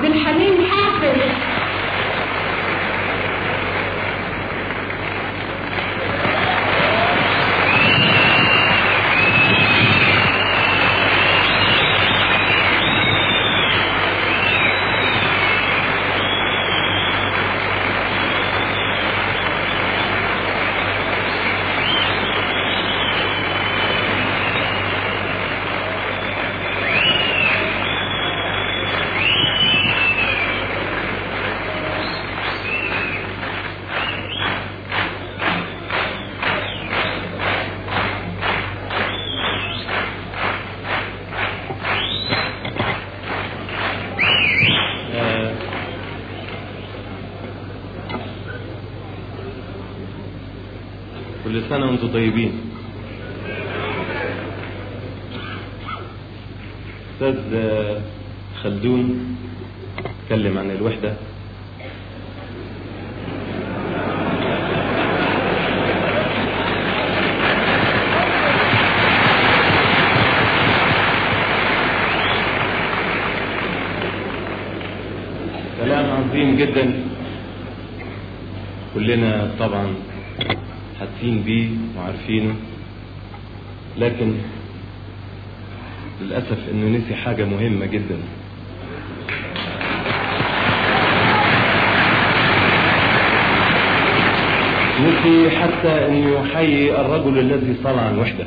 عبد الحليم حافظ آه، كل سنة وانتم طيبين أستاذ آه، خلدون اتكلم عن الوحدة كلام عظيم جدا كلنا طبعا حاسين بيه وعارفينه لكن للأسف انه نسي حاجة مهمة جدا نسي حتى انه يحيي الرجل الذي صنع الوحدة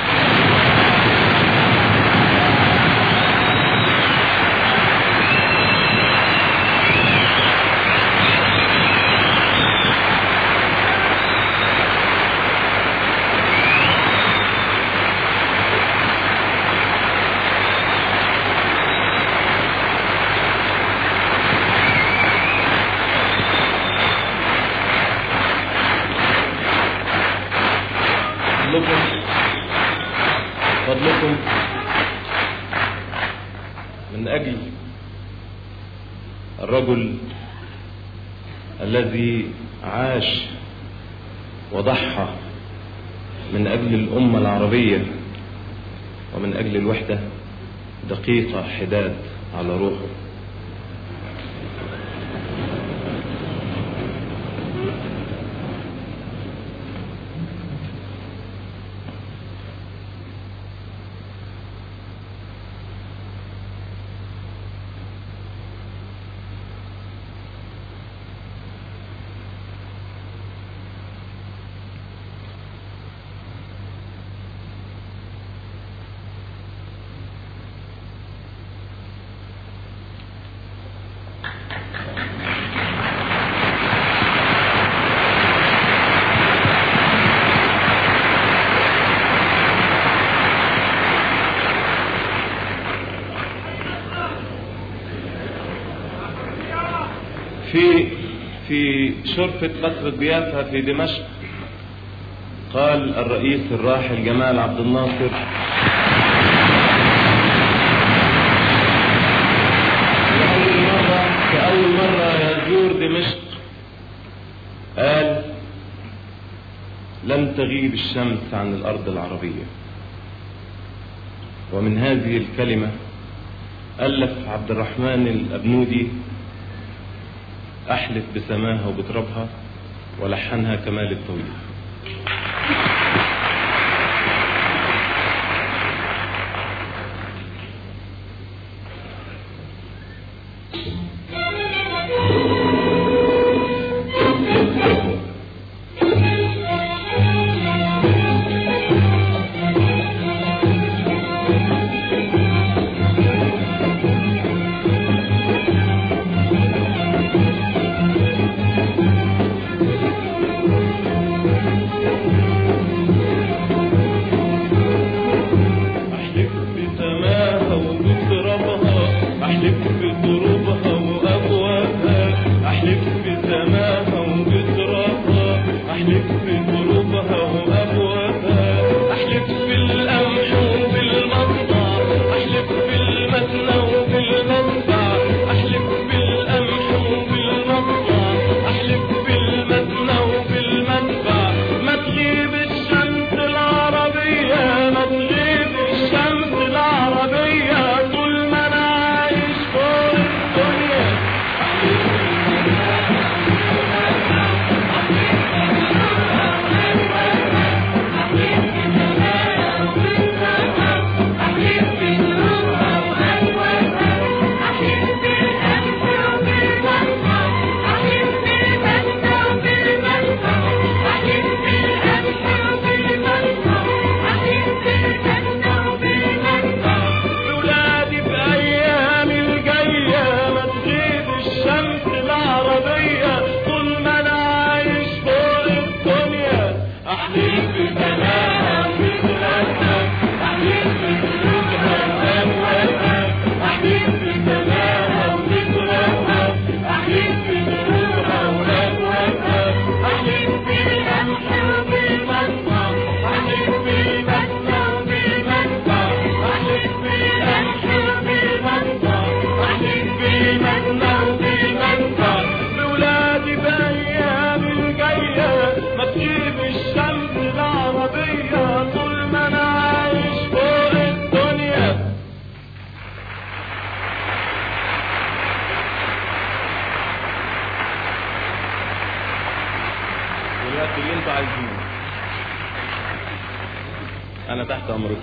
فضلكم فضلكم من أجل الرجل الذي عاش وضحى من أجل الأمة العربية ومن أجل الوحدة دقيقة حداد على روحه في في شرفة قصر ضيافة في دمشق قال الرئيس الراحل جمال عبد الناصر لأول مرة كأول مرة يزور دمشق قال لن تغيب الشمس عن الأرض العربية ومن هذه الكلمة ألف عبد الرحمن الأبنودي أحلف بسماها وبترابها ولحنها كمال الطويل أحلف بسماها وبترابها أحلف بترابها اللي انتوا عايزينه انا تحت امركم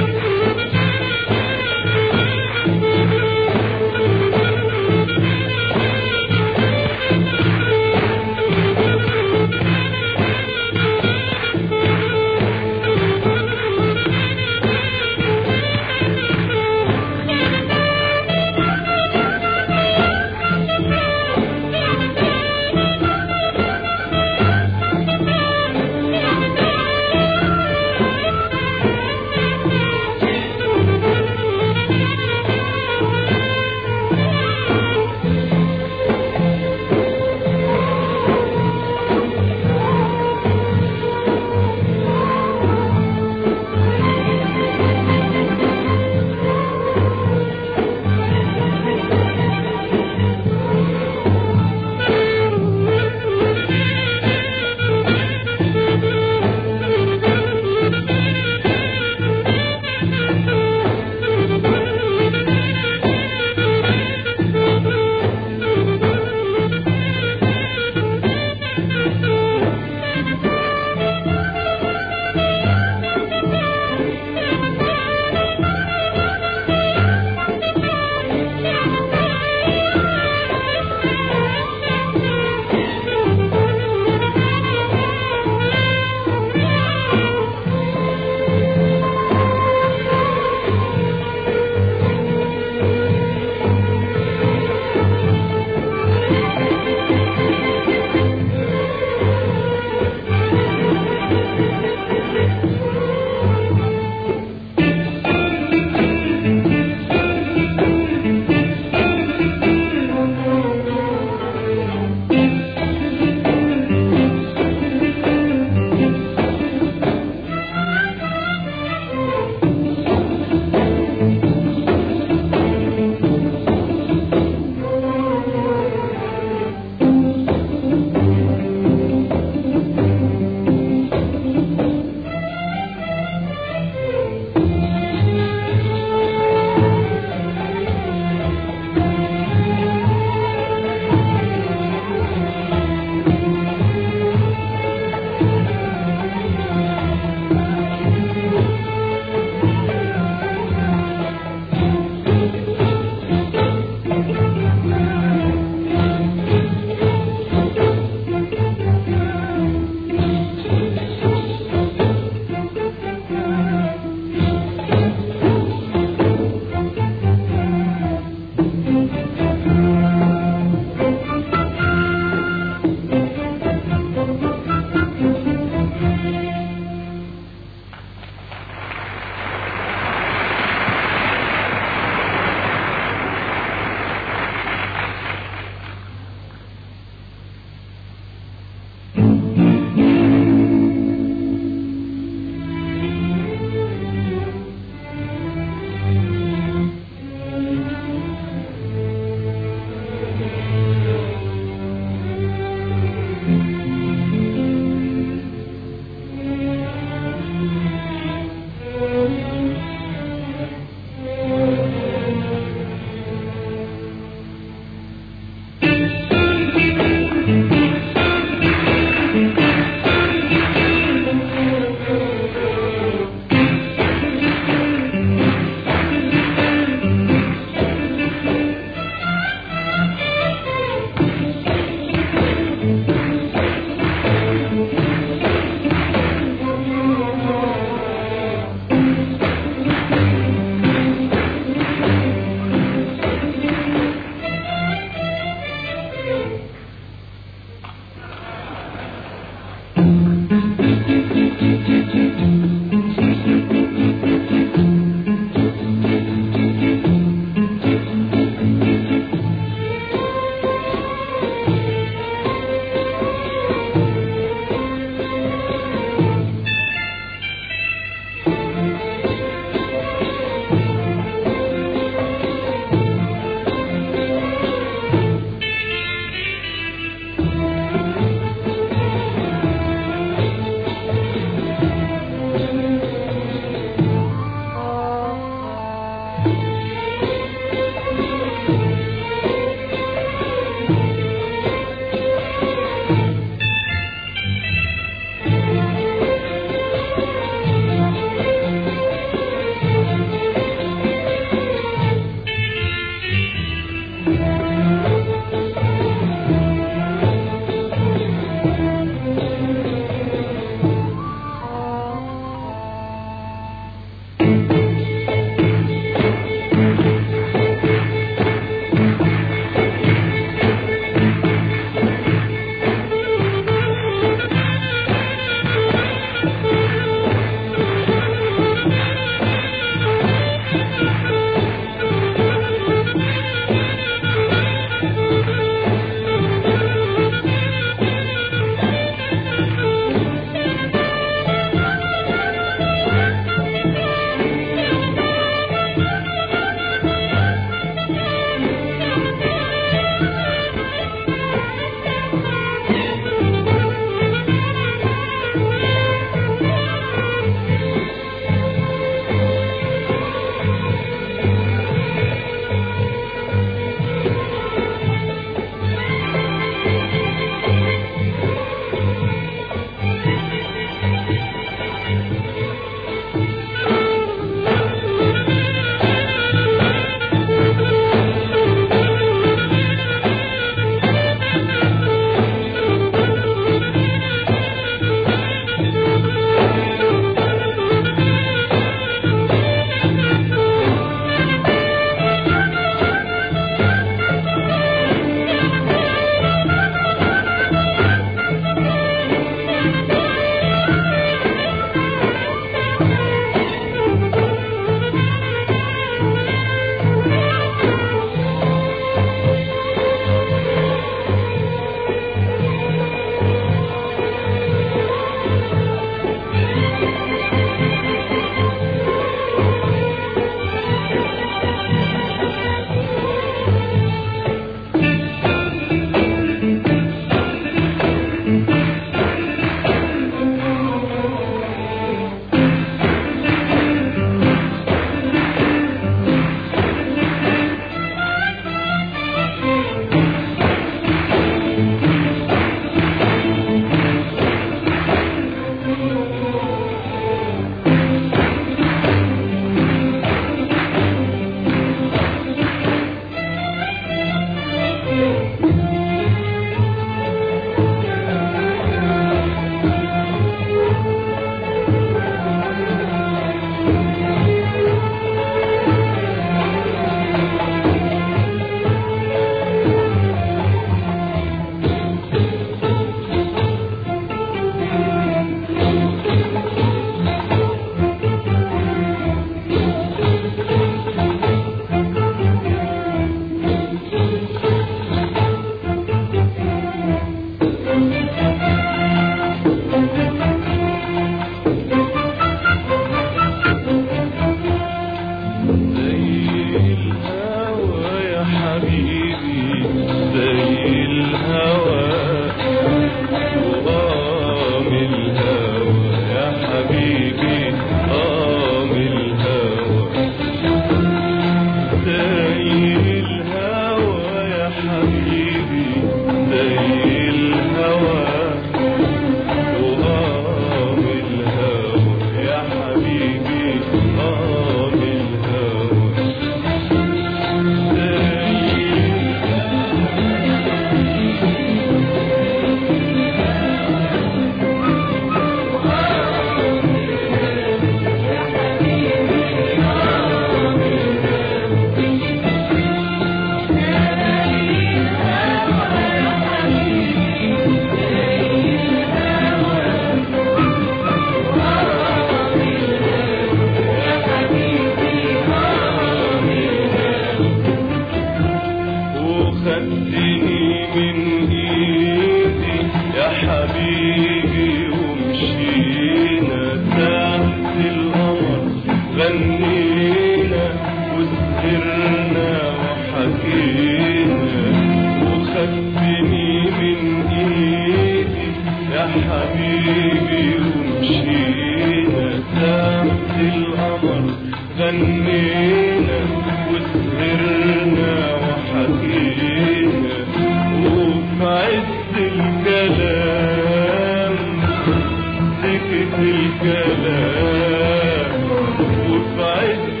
حبيبي ومشينا تحت القمر غنينا وسهرنا وحكينا وفي عز الكلام سكت الكلام وفي عز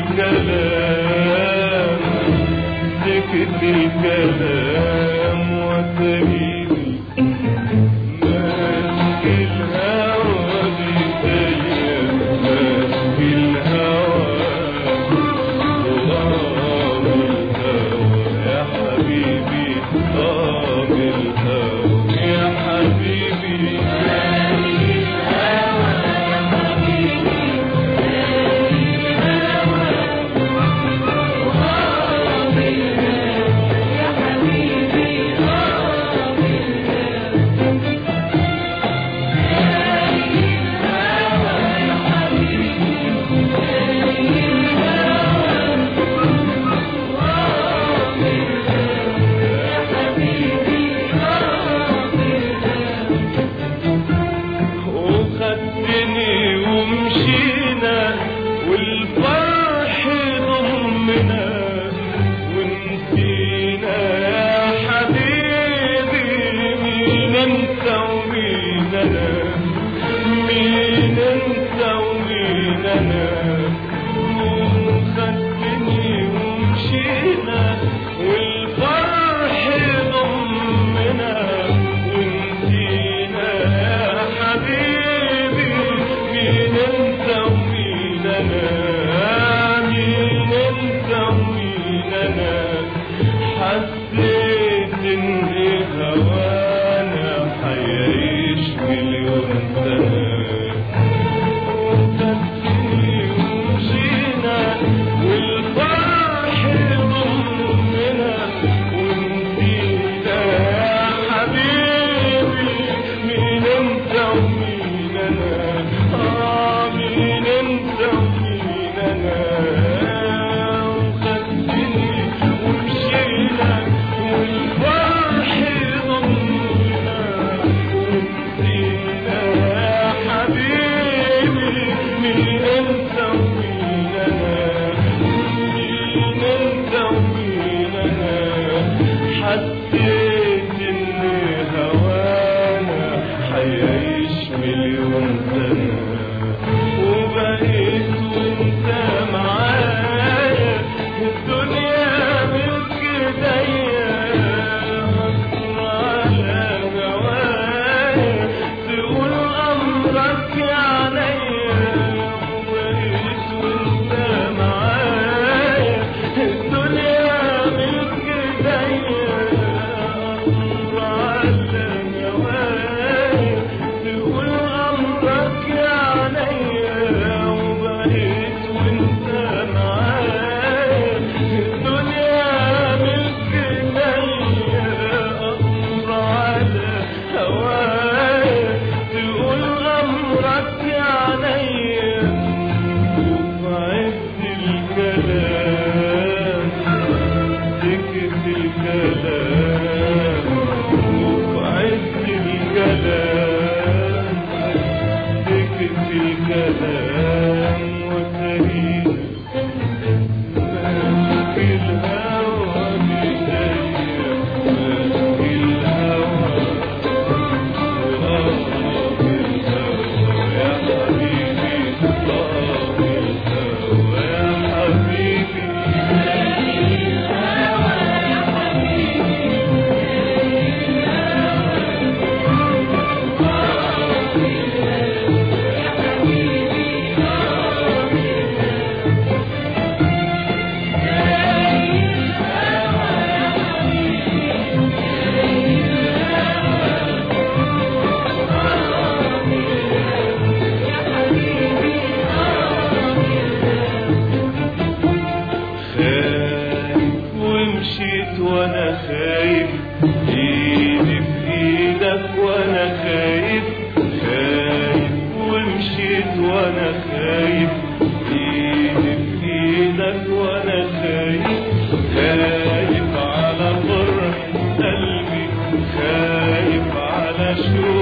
الكلام سكت الكلام وتريني ماسك الهوى بيديا ماسك الهوى غرام الهوى يا حبيبي غرام الهوى يا حبيبي يا حبيبي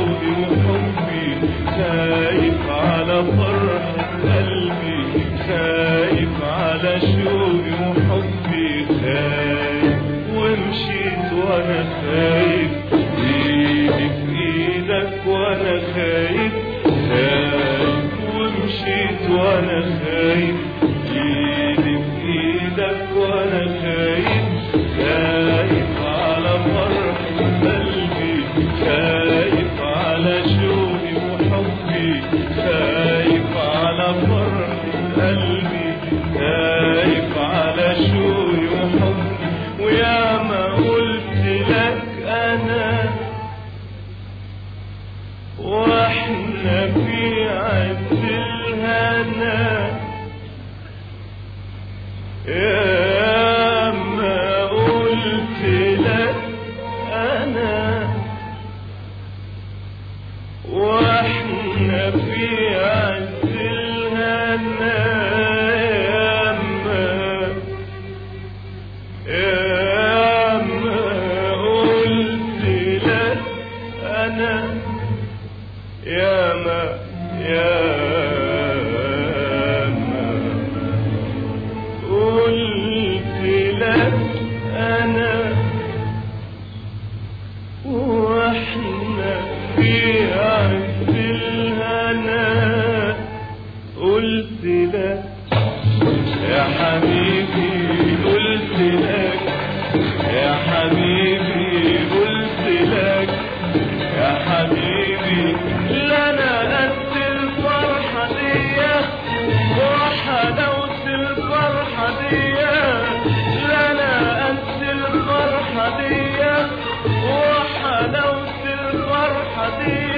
شوقي وحبي خايف على فرح قلبي خايف على شوقي وحبي خايف ومشيت وانا خايف ايدي في ايدك وانا خايف خايف ومشيت وانا خايف ايدي في ايدك وانا خايف خايف على فرح قلبي خايف على شوقي وحبي خايف على فرح قلبي خايف على شوقي وحبي ويا ما قلت لك انا واحنا في عز الهنا يا ما قلت لك انا واحنا في عز الهنا يا ما يا ما قلت لك انا يا ما يا ما قلت لك انا واحنا في عز الهنا قلت لك يا حبيبي قلت لك يا حبيبي قلت لك يا حبيبي لا انا قد الفرحة دي وحلاوة الفرحة دي لا انا قد الفرحة دي وحلاوة الفرحة دي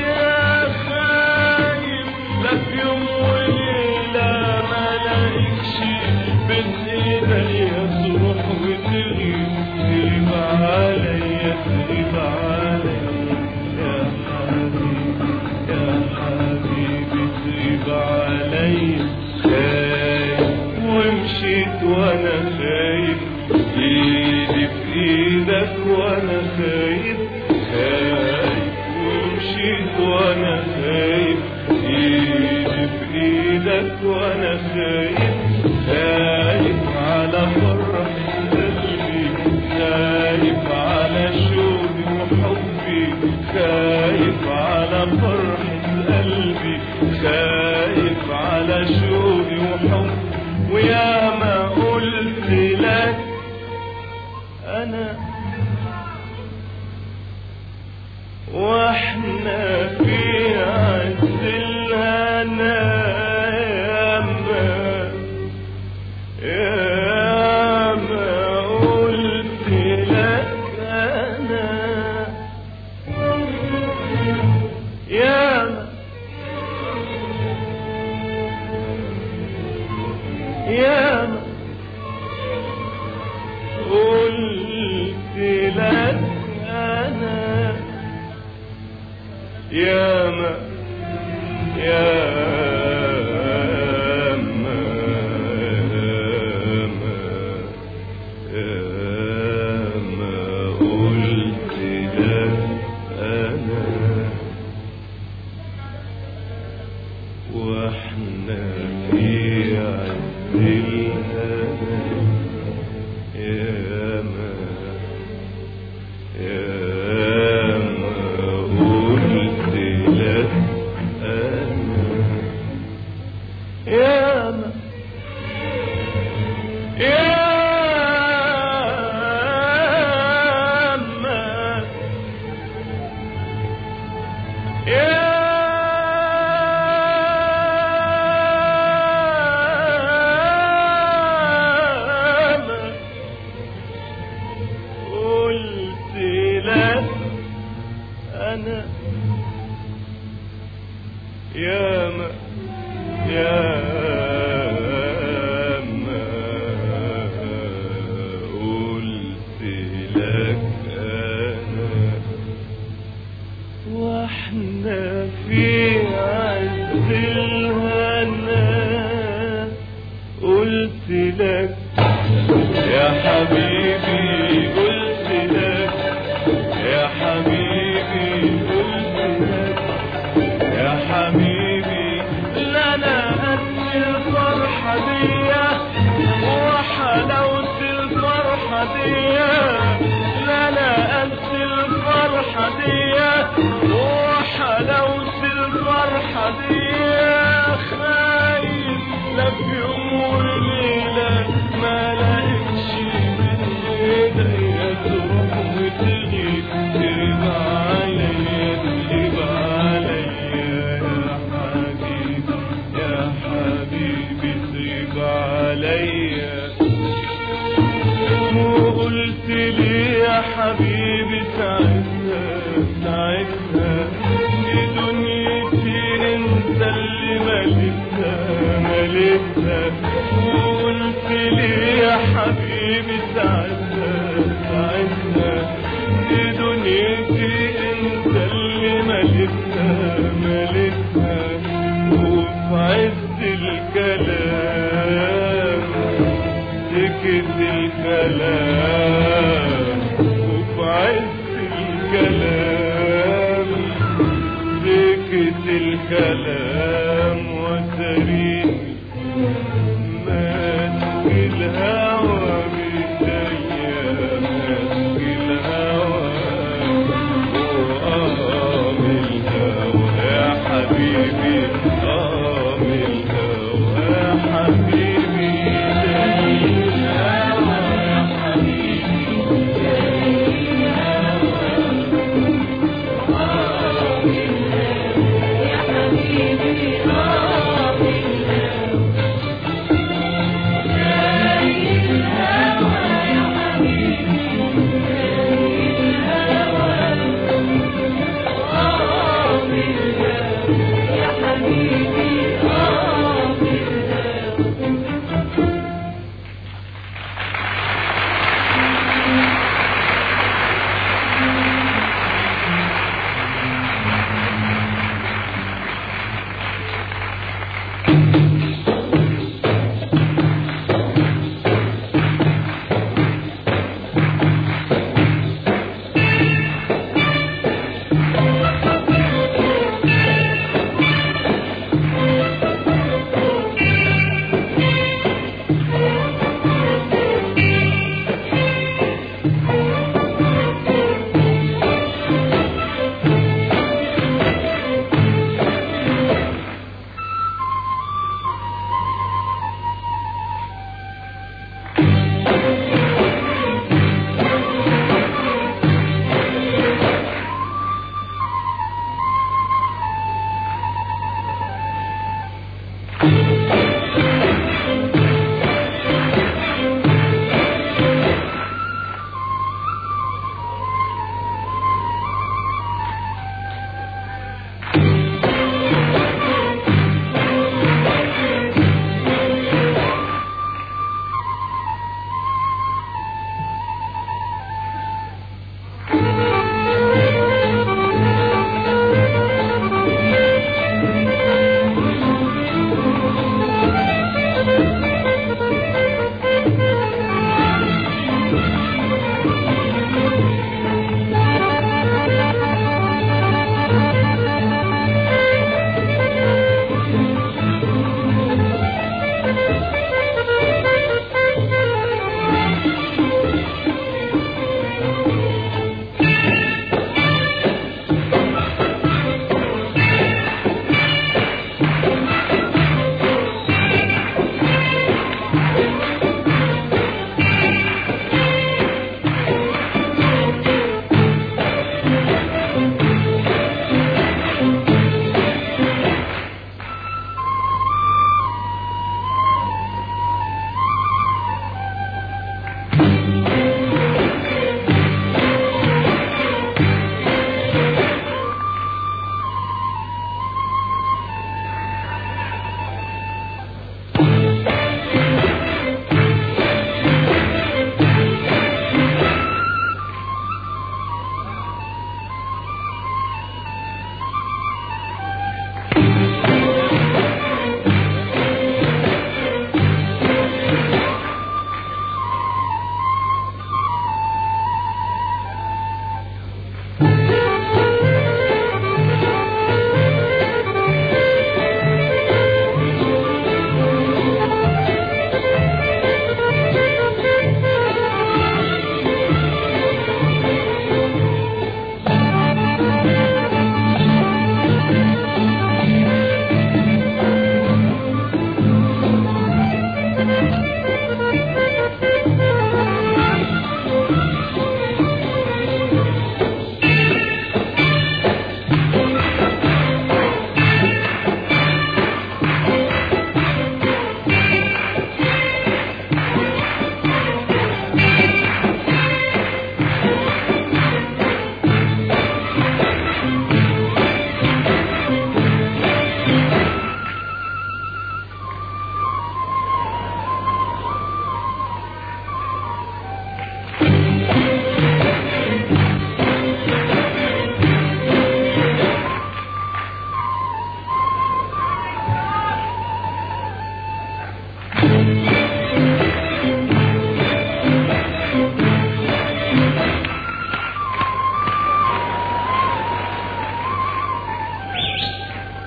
خايف لا في يوم وليلة ما لاقيكش بين ايديا تروح وتغيب تغيب عليا تغيب عليا يا حبيبي يا حبيبي تغيب عليا خايف ومشيت وانا خايف ايدي في ايدك وانا خايف خايف ومشيت وانا خايف ايدي في ايدك وانا خايف خايف على فرح قلبي خايف على شوقي وحبي خايف على فرح قلبي خايف على شوقي وحبي ويا ما قلت لك انا واحنا في عز الهنا ياما ياما قلت لك انا ياما ياما قلت لك انا ياما ياما ياما ياما قلت لك انا واحنا في عز الهنا ياما ياما قلت لك انا ياما ياما ياما قلت لك انا ياما ياما قلت لك انا واحنا في عز الهنا قلت لك يا حبيبي قلت لك يا حبيبي قلت لك ملكها ملكها وقلت لي يا حبيبي ساعتها ساعتها دي دنيتي انت اللي ملكها ملكها وفي عز الكلام سكت الكلام وفي عز الكلام سكت الكلام وتريني ماسك الهوى بيديا ماسك الهوى وقام الهوى يا حبيبي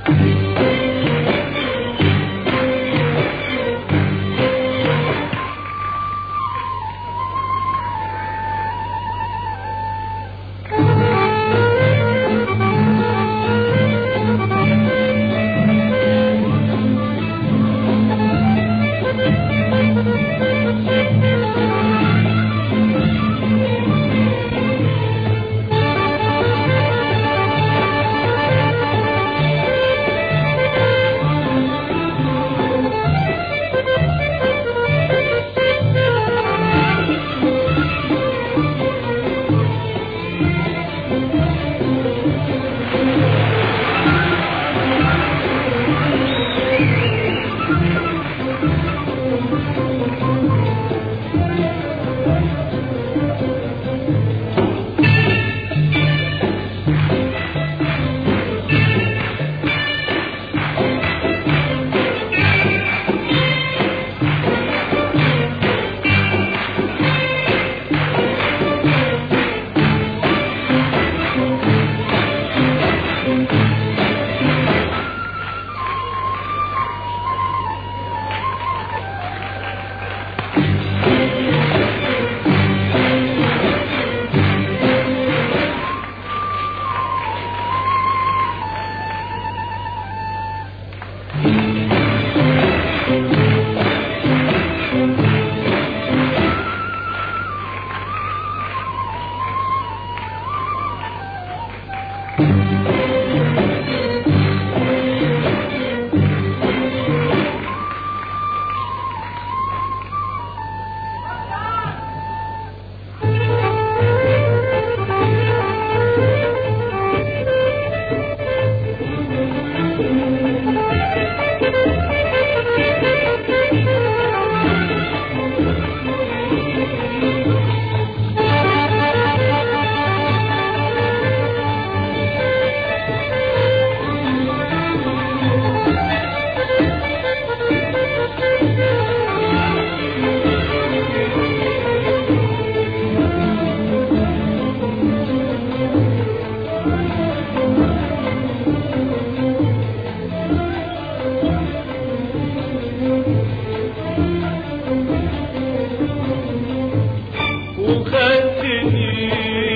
وخدتني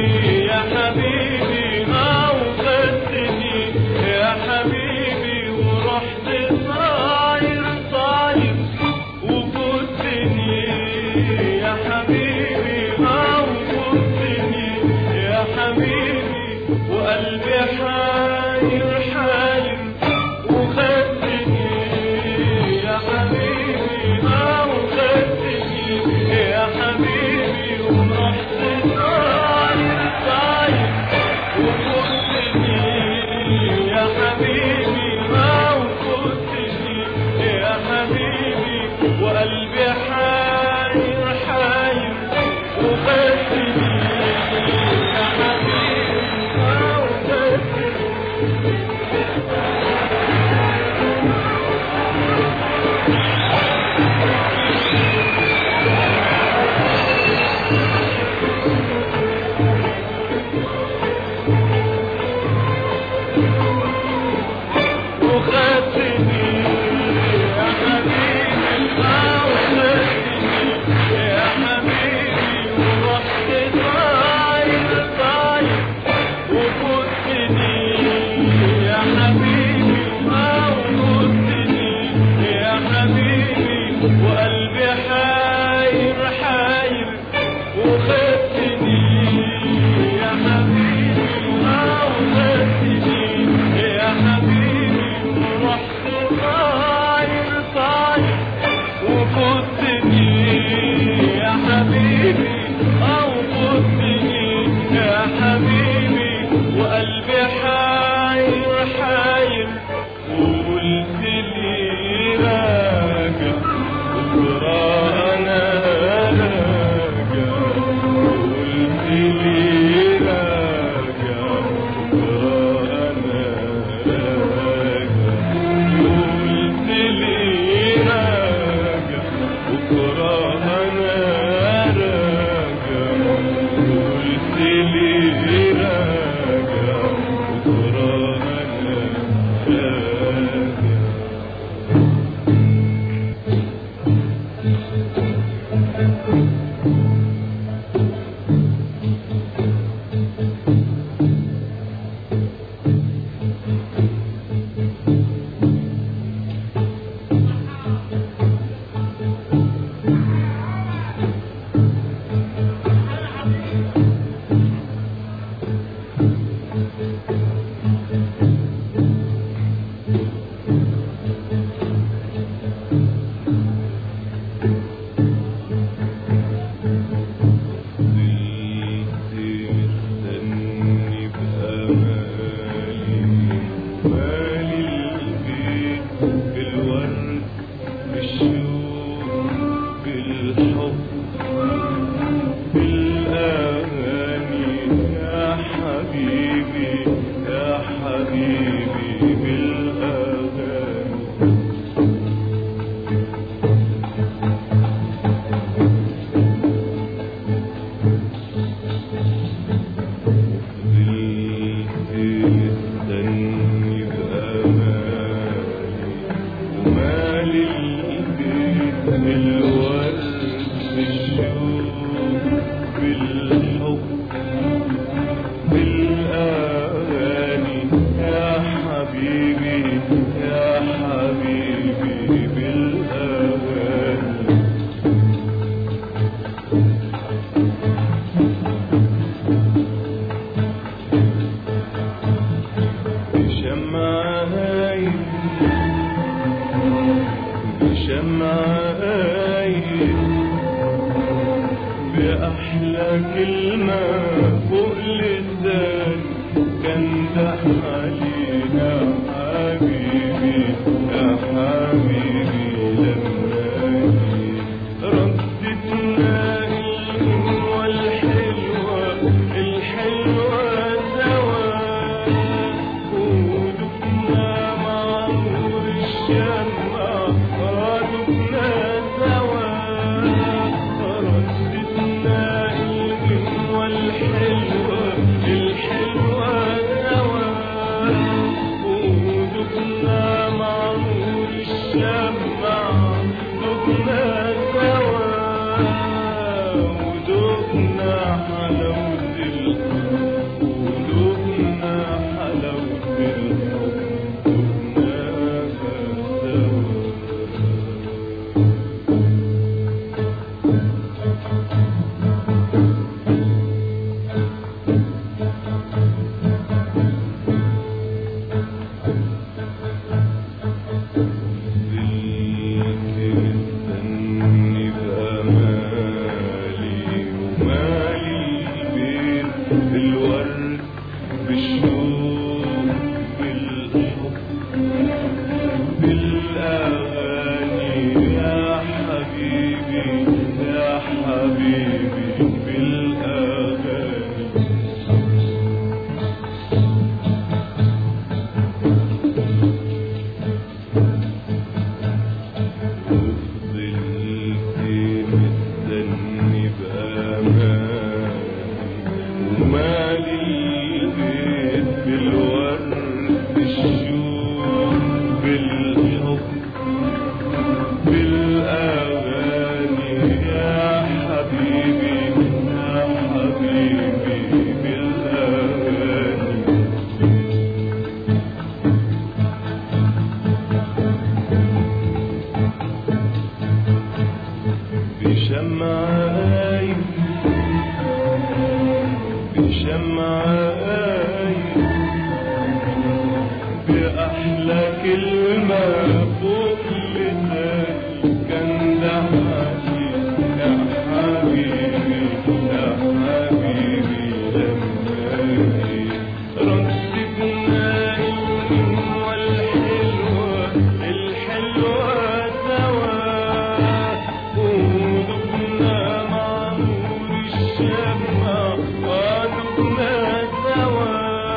يا حبيبي ما وخدتني يا حبيبي ورحت صاير صاير وفوتني يا حبيبي ما وفوتني يا حبيبي وقلبي حاير حاير وخدتني يا حبيبي ما وخدتني يا حبيبي ورحت صاير صاير وفوتني يا حبيبي ما وفوتني يا حبيبي وقلبي حاير حاير وخدتني يا حبيبي ما وخدتني وخدتني يا حبيبي ما وخدتني يا حبيبي ورحت طاير طاير وفوتني يا حبيبي حبيبي بالأغاني فضلت مستني بأمالي ومالي البيت بالورد بالشوق بالحب بالأغاني يا حبيبي يا حبيبي بالأغاني بشمعاي بشمعاي بأحلى كلمة فوق لسان كان ده علينا حبيبي يا حبيبي لما جيت ردتنا الغنوة الحلوة الحلوة سوا ودفنا مع نور الشمع ودفنا سوا ردتنا الغنوة الحلوة الحلوة سوا ودفنا مع نور الشمع دفنا سوا ودفنا حلاوة الحب ودفنا حلاوة الحب دفناها سوا فضلت مستني بأمالي ومالي البيت بالورد بالشوق بالحب بالأغاني يا حبيبي يا حبيبي بالأغاني وفضلت مستني بأماني ومالي البيت بالورد بالشوق بالحب بالأغاني يا حبيبي يا حبيبي بالأغاني بشمعاي بشمعاي بأحلى كلمة فوق لساني كان ده حبيبي يا حبيبي يا حبيبي لما جيت ردتنا الغنوة الحلوة الحلوة سوا ودفنا مع نور الشمع ودفنا سوا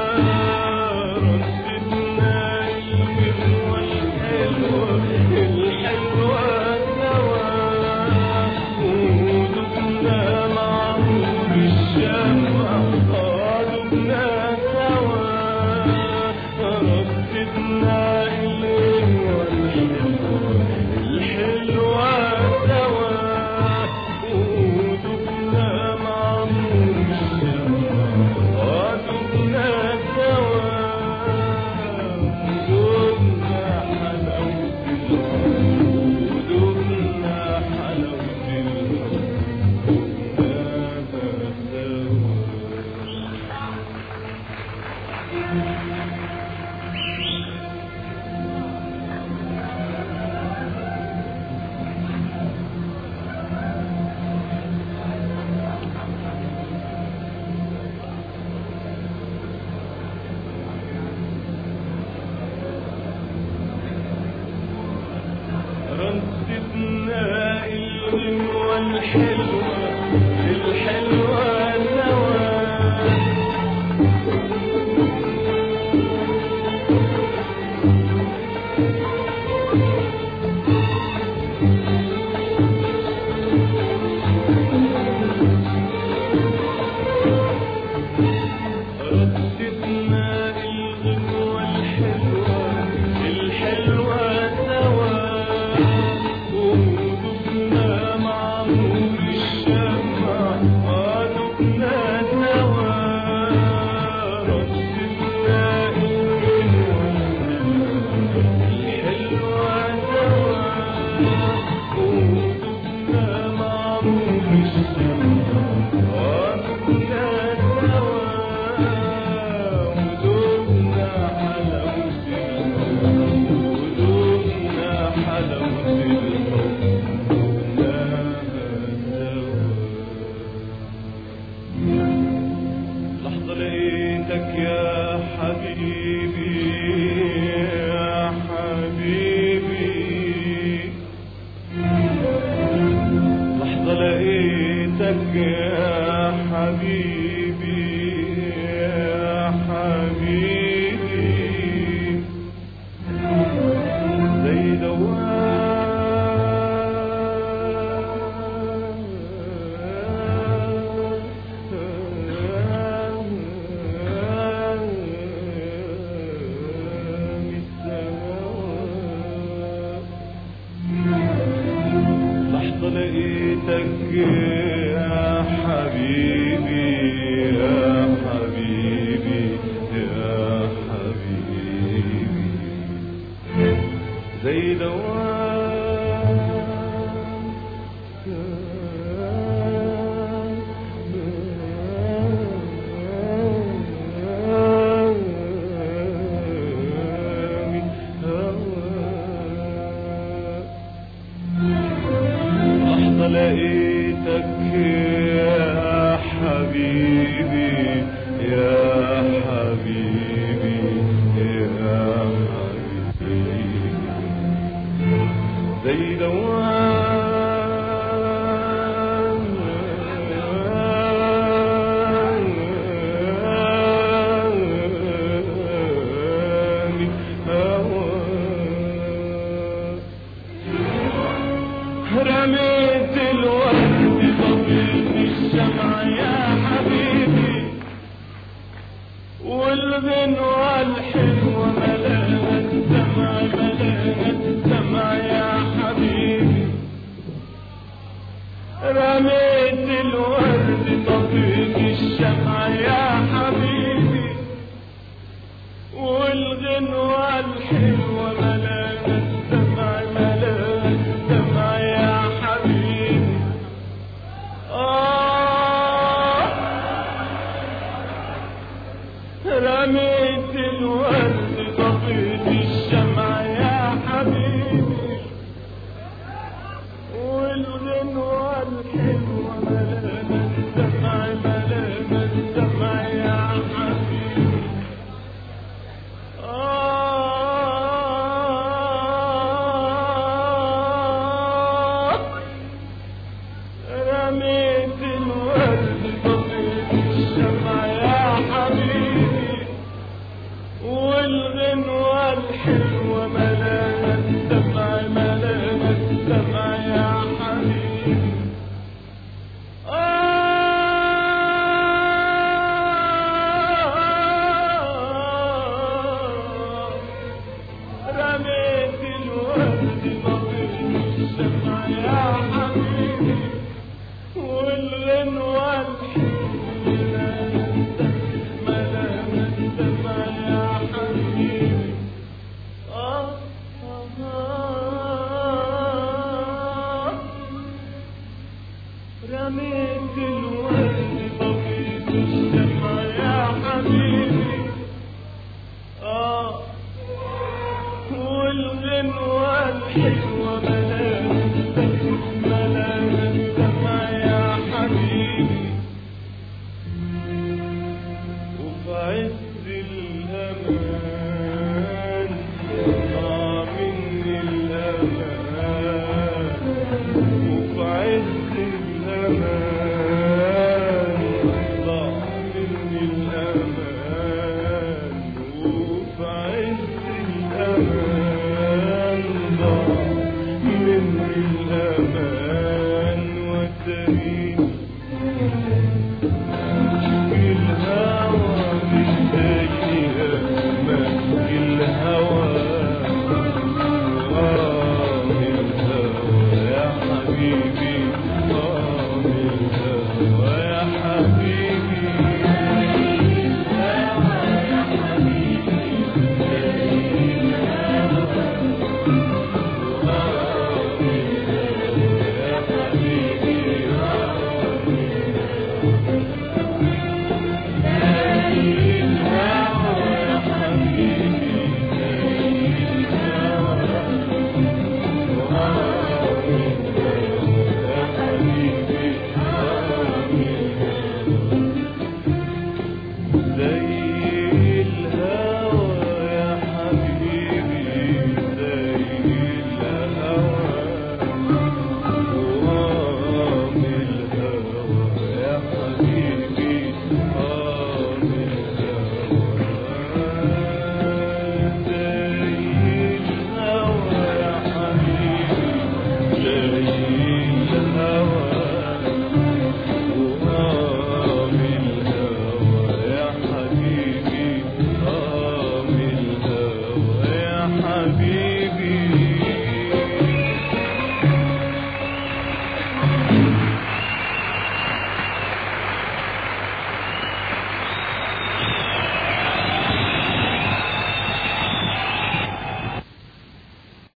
ردتنا الغنوة الحلوة الحلوة سوا ودفنا مع نور الشمع ودفنا سوا ردتنا الغنوة الحلوة الحلوة سوا ودفنا مع نور الشمع ودفنا سوا ودفنا حلاوة الحب ودفنا حلاوة الحب دفناها سوا ردتنا الغنوة الحلوة الحلوة سوا يا حبيبي يا حبيبي يا حبيبي زي دوام لحظة لقيتك يا حبيبي يا حبيبي يا حبيبي زي دوام هواك رميت الورد طفيت الشمع يا حبيبي والغنوة الحلوة ملاها الدمع ملاها الدمع يا حبيبي رميت الورد طفيت الشمع يا حبيبي والغنوة الحلوة ملاها الدمع ملاها الدمع يا حبيبي آه رميت الورد طفيت الشمع يا حبيبي والغنوة الحلوة ملاها الدمع ملاها الدمع يا حبيبي آه رميت الورد طفيت الشمع يا حبيبي والغنوة الحلوة ملاها الدمع ملاها الدمع يا حبيبي آه رميت الورد طفيت الشمع يا حبيبي والغنوة الحلوة ملاها الدمع يا حبيبي آه آه رميت الورد طفيت الشمع يا حبيبي آه والغنوة الحلوة ملاها